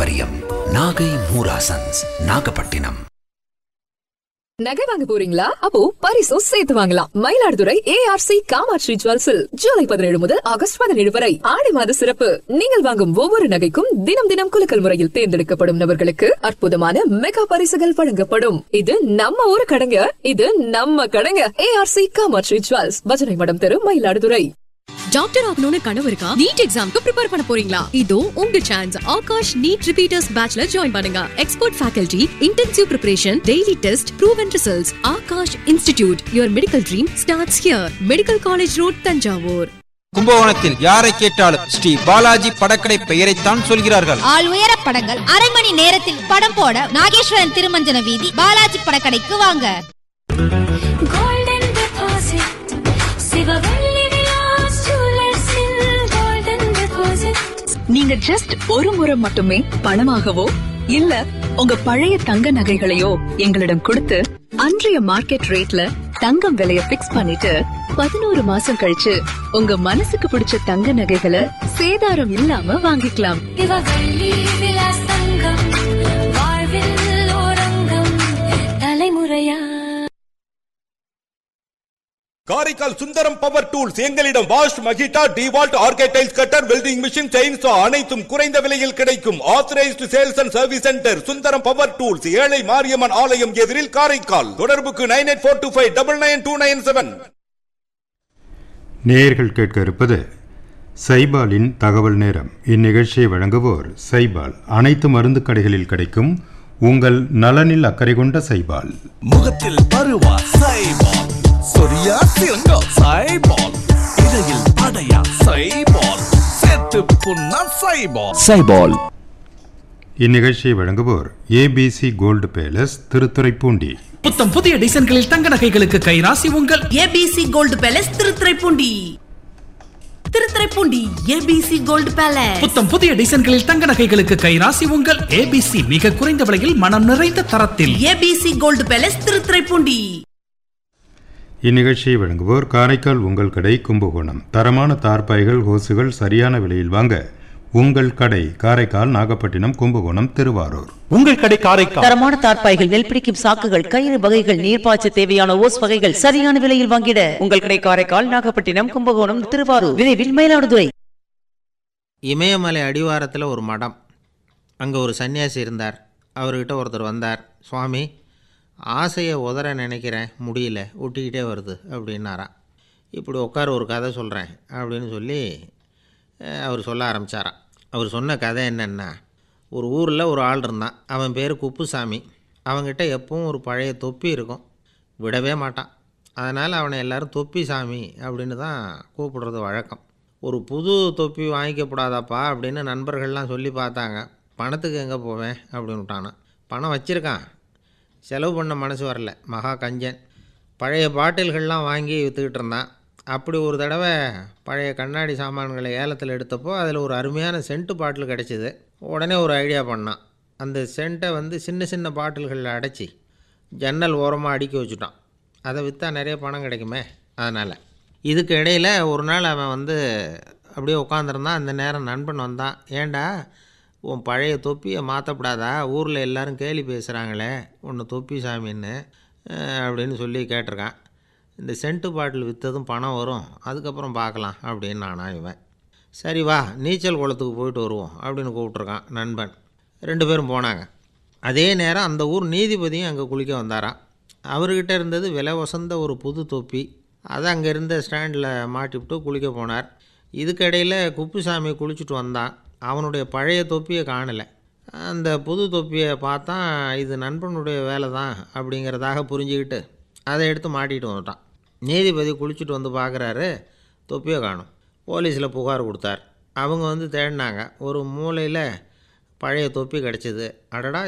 பாரம்பரியம் நாகை மூராசன்ஸ் நாகப்பட்டினம் நகை வாங்க போறீங்களா அப்போ பரிசும் சேர்த்து வாங்கலாம் மயிலாடுதுறை ஏஆர்சி காமாட்சி ஜுவல்ஸில் ஜூலை பதினேழு முதல் ஆகஸ்ட் பதினேழு வரை ஆடி மாத சிறப்பு நீங்கள் வாங்கும் ஒவ்வொரு நகைக்கும் தினம் தினம் குலுக்கல் முறையில் தேர்ந்தெடுக்கப்படும் நபர்களுக்கு அற்புதமான மெகா பரிசுகள் வழங்கப்படும் இது நம்ம ஊரு கடைங்க இது நம்ம கடைங்க ஏஆர்சி காமாட்சி ஜுவல்ஸ் பஜனை மடம் தெரு மயிலாடுதுறை டாக்டர் ஆகணும்னு கனவு இருக்கா நீட் எக்ஸாம்க்கு ப்ரிப்பேர் பண்ண போறீங்களா இதோ உங்க சான்ஸ் ஆகாஷ் நீட் ரிப்பீட்டர்ஸ் பேட்ச்ல ஜாயின் பண்ணுங்க expert faculty intensive preparation daily test proven results Aakash institute your medical dream starts here medical college road Thanjavur கும்பகோணத்தில் யாரை கேட்டாலும் ஸ்ரீ பாலாஜி படக்கடை பெயரைத்தான் சொல்கிறார்கள் ஆள் உயர படங்கள் அரை மணி நேரத்தில் படம் போட நாகேஸ்வரன் திருமஞ்சன வீதி பாலாஜி படக்கடைக்கு வாங்க Golden deposit, சிவவெள்ளி விலாஸ் ஜுவல்லர்ஸில் golden deposit. நீங்க ஜஸ்ட் ஒரு முறை மட்டுமே பணமாகவோ இல்ல உங்க பழைய தங்க நகைகளையோ எங்களிடம் கொடுத்து அன்றைய மார்க்கெட் ரேட்ல தங்கம் விலைய பிக்ஸ் பண்ணிட்டு பதினோரு மாசம் கழிச்சு உங்க மனசுக்கு பிடிச்ச தங்க நகைகளை சேதாரம் இல்லாம வாங்கிக்கலாம் சிவவெள்ளி விலாஸ் தங்கம், வாழ்வில் ஓரங்கம், தலைமுறையா காரைக்கால் சுந்தரம் பவர் டூல்ஸ் எங்களிடம் வாஷ் மகிட்டா டிவால்ட் ஆர்கேடைல்ஸ் கட்டர் வெல்டிங் மிஷின் செயின்சா அனைத்தும் குறைந்த விலையில் கிடைக்கும் authorised sales and service centre Sundaram power tools ஏழை மாரியம்மன் ஆலயம் எதிரில் காரைக்கால் தொடர்புக்கு nine eight four two five double nine two nine seven நேயர்கள் கேட்க இருப்பது சைபாலின் தகவல் நேரம் இந்நிகழ்ச்சியை வழங்குவோர் சைபால் அனைத்து மருந்து கடைகளில் கிடைக்கும் உங்கள் நலனில் அக்கறை கொண்ட சைபால் முகத்தில் பருவா சைபால் சொரியா சிறங்கா சைபால் இடையில் அடையா சைபால் சேர்த்து புண்ணா சைபால் சைபால் இந்நிகழ்ச்சியை வழங்குவோர் ஏபிசி கோல்டு பேலஸ் திருத்துறைப்பூண்டி புத்தம் புதிய டிசைன்களில் தங்க நகைகளுக்கு கைராசி உங்கள் A B C gold palace Thiruthuraipoondi Thiruthuraipoondi A B C gold palace புத்தம் புதிய டிசைன்களில் தங்க நகைகளுக்கு கைராசி உங்கள் ஏபிசி மிக குறைந்த விலையில் மனம் நிறைந்த தரத்தில் ஏபிசி கோல்டு பேலஸ் திருத்துறைப்பூண்டி இந்நிகழ்ச்சியை வழங்குவோர் காரைக்கால் உங்கள் கடை கும்பகோணம் தரமான தார்பாய்கள் ஹோசுகள் சரியான விலையில் வாங்க உங்கள் கடை காரைக்கால் நாகப்பட்டினம் கும்பகோணம் திருவாரூர் உங்கள் கடை காரைக்கால் தரமான தார்ப்பாய்கள் நெல் பிடிக்கும் சாக்குகள் கயிறு வகைகள் நீர்ப்பாய்ச்ச தேவையான ஓஸ் வகைகள் சரியான விலையில் வாங்கிட உங்கள் கடை காரைக்கால் நாகப்பட்டினம் கும்பகோணம் திருவாரூர் விரைவில் மயிலாடுதுறை இமயமலை அடிவாரத்தில் ஒரு மடம் அங்கே ஒரு சன்னியாசி இருந்தார் அவர்கிட்ட ஒருத்தர் வந்தார் சுவாமி ஆசையை உதற நினைக்கிறேன் முடியல ஒட்டிக்கிட்டே வருது அப்படின்னாராம் இப்படி உட்கார ஒரு கதை சொல்கிறேன் அப்படின்னு சொல்லி அஹ், அவர் சொல்ல ஆரம்பித்தாராம் அவர் சொன்ன கதை என்னென்னா ஒரு ஊரில் ஒரு ஆள் இருந்தான் அவன் பேர் குப்புசாமி அவன்கிட்ட எப்பவும் ஒரு பழைய தொப்பி இருக்கும் விடவே மாட்டான் அதனால் அவனை எல்லாரும் தொப்பி சாமி அப்படின்னு தான் கூப்பிடுறது வழக்கம் ஒரு புது தொப்பி வாங்கிக்கப்படாதாப்பா அப்படின்னு நண்பர்கள்லாம் சொல்லி பார்த்தாங்க பணத்துக்கு எங்கே போவேன் அப்படின்னு விட்டானான் பணம் வச்சுருக்கான் செலவு பண்ண மனசு வரல மகா கஞ்சன் பழைய பாட்டில்கள்லாம் வாங்கி விற்றுக்கிட்டு இருந்தான் அப்படி ஒரு தடவை பழைய கண்ணாடி சாமான்களை ஏலத்தில் எடுத்தப்போ அதில் ஒரு அருமையான சென்ட்டு பாட்டில் கிடச்சிது உடனே ஒரு ஐடியா பண்ணான் அந்த சென்ட்டை வந்து சின்ன சின்ன பாட்டில்களில் அடைச்சி ஜன்னல் ஓரமாக அடுக்கி வச்சுட்டான் அதை விற்றா நிறைய பணம் கிடைக்குமே அதனால் இதுக்கு இடையில் ஒரு நாள் அவன் வந்து அப்படியே உட்காந்துருந்தான் அந்த நேரம் நண்பன் வந்தான் ஏன்டா உன் பழைய தொப்பியை மாற்றப்படாதா ஊரில் எல்லாரும் கேலி பேசுகிறாங்களே உன்னை தொப்பி சாமின்னு அஹ், அப்படின்னு சொல்லி கேட்டிருக்கான் இந்த சென்ட்டு பாட்டில் விற்றதும் பணம் வரும் அதுக்கப்புறம் பார்க்கலாம் அப்படின்னு நானா இவன் சரி வா நீச்சல் குளத்துக்கு போயிட்டு வருவோம் அப்படின்னு கூப்பிட்ருக்கான் நண்பன் ரெண்டு பேரும் போனாங்க அதே நேரம் அந்த ஊர் நீதிபதியும் அங்கே குளிக்க வந்தாராம் அவர்கிட்ட இருந்தது விலை வசந்த ஒரு புது தொப்பி அதை அங்கே இருந்த ஸ்டாண்டில் மாட்டிவிட்டு குளிக்க போனார் இதுக்கிடையில் குப்புசாமி குளிச்சுட்டு வந்தான் அவனுடைய பழைய தொப்பியை காணலை அந்த புது தொப்பியை பார்த்தா இது நண்பனுடைய வேலை தான் அப்படிங்கிறதாக புரிஞ்சுக்கிட்டு அதை எடுத்து மாட்டிட்டு வந்துட்டான் நீதிபதி குளிச்சுட்டு வந்து பார்க்குறாரு தொப்பியை காணும் போலீஸில் புகார் கொடுத்தார் அவங்க வந்து தேடினாங்க ஒரு மூலையில் பழைய தொப்பி கிடச்சிது அடடா